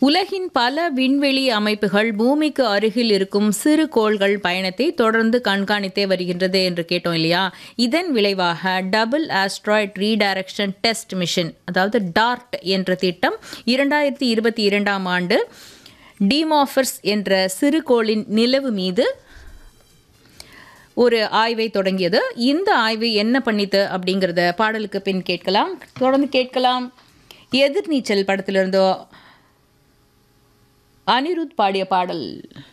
உலகின் பல விண்வெளி அமைப்புகள் பூமிக்கு அருகில் இருக்கும் சிறு கோள்கள் பயணத்தை தொடர்ந்து கண்காணித்தே வருகின்றது என்று கேட்டோம் இல்லையா இதன் விளைவாக double asteroid redirection test mission அதாவது டார்ட் என்ற திட்டம் இரண்டாயிரத்தி இருபத்தி இரண்டாம் ஆண்டு டிமாஃபர்ஸ் என்ற சிறுகோளின் நிலவு மீது ஒரு ஆய்வை தொடங்கியது இந்த ஆய்வு என்ன பண்ணித்து அப்படிங்கிறத பாடலுக்கு பின் கேட்கலாம் தொடர்ந்து கேட்கலாம் எதிர்நீச்சல் படத்திலிருந்தோ அனிருத் பாடிய பாடல்